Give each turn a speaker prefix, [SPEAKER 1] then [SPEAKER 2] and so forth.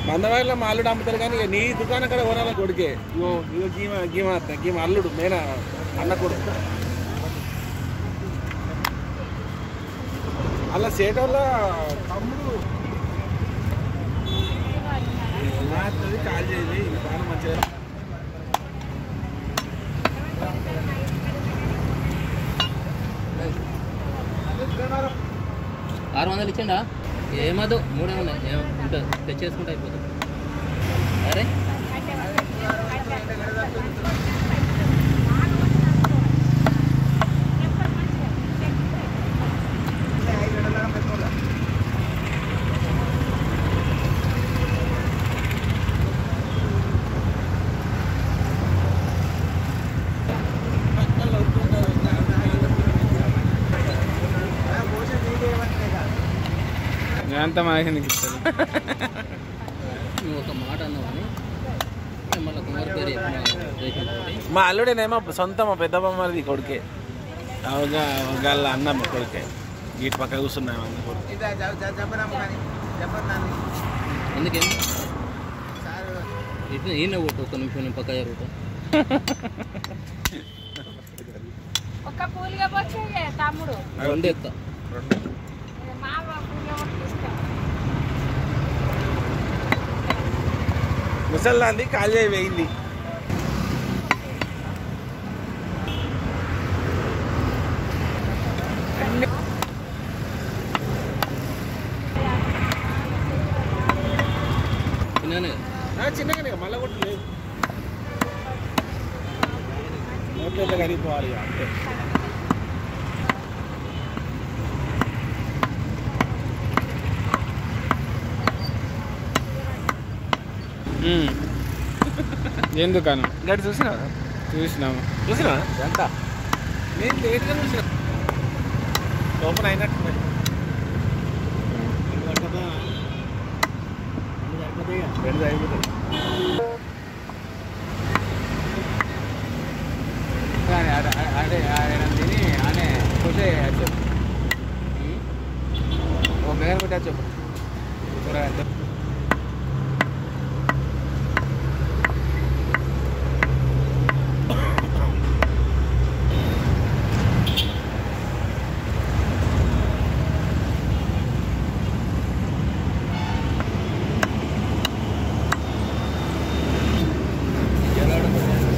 [SPEAKER 1] మందవాళ్ళ మా అల్లుడు అమ్ముతారు కానీ ఇక నీ దుకాణం కూడా కొనాల కొడుకే ఇగో ఇగో గీమ గీమ గీమ అల్లుడు మేన అన్న కొడుకు అలా సేటోళ్ళ తమ్ముడు మాట్లాడి కాల్ చేయాలి బాగా మంచిగా
[SPEAKER 2] ఆరు వందలు ఇచ్చిండా ఏమదు మూడే ఉన్నాయి ఏం- ఉంటుంది తెచ్చేసుకుంటే అయిపోతుంది అరే
[SPEAKER 1] అంతా మనకి ఇస్తారు
[SPEAKER 2] నువ్వు ఒక మాట అన్నావు అని మళ్ళీ కుమార్ పేరు చెప్పిన
[SPEAKER 1] మా అల్లుడేనేమో సొంత మా పెద్ద బొమ్మది కొడుకే అవగా అవగాళ్ళ అన్న మా కొడుకే వీటి పక్క కూర్చున్నాం అన్న కొడుకు
[SPEAKER 2] అందుకేం ఇట్లా ఈయన కొట్టు ఒక నిమిషం నేను పక్క జరుగుతా
[SPEAKER 3] ఒక్క పూలుగా పోతే తమ్ముడు
[SPEAKER 2] రెండు ఎత్తా
[SPEAKER 3] మా పూలుగా పట్టిస్తా
[SPEAKER 1] ముసల్లాంది కాల్ చేయి వేయింది
[SPEAKER 2] చిన్ననే
[SPEAKER 1] చిన్నగానే మళ్ళీ కొట్టు లేదు నోట్లో కరిగిపోవాలి ఇక అంతే
[SPEAKER 4] ఏం దుకాణం
[SPEAKER 1] గడి చూసినా
[SPEAKER 4] చూసినాము
[SPEAKER 1] చూసినా ఎంత నేను లేట్గా చూసిన ఓపెన్ అయినట్టు రెండు అయిపోతుంది
[SPEAKER 4] అదే ఆయన తిని అనే కొట్టే చెప్పు ఓ బేగం కొట్టా చెప్పు కూరగాయలు